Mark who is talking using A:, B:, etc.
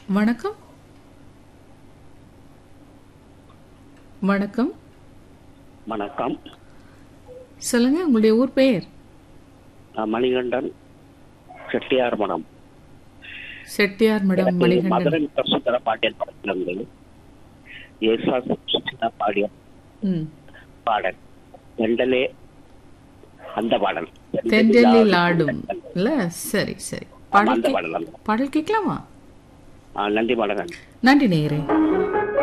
A: வணக்கம் வணக்கம்
B: வணக்கம்
A: சொல்லுங்க உங்களுடைய ஊர் பெயர்
B: நான் மணிகண்டன் செட்டியார் மடம்
A: செட்டியார் மடம்
B: எனக்கு
A: மணிகண்டன்
B: மதுரை சுந்தர பாண்டியன் படத்திலிருந்து ஏசாஸ் சுந்தர பாண்டியன்
A: ம்
B: பாடல் தெண்டலே அந்த பாடல்
A: தென்றலில் ஆடும் இல்ல சரி சரி
B: ஆமா,
A: பாடல்
B: அந்த
A: கேக்-
B: பாடல் அந்த
A: பாடல் கேட்கலாமா
B: ஆ, நன்றி மலகன்
A: நன்றி நேயரே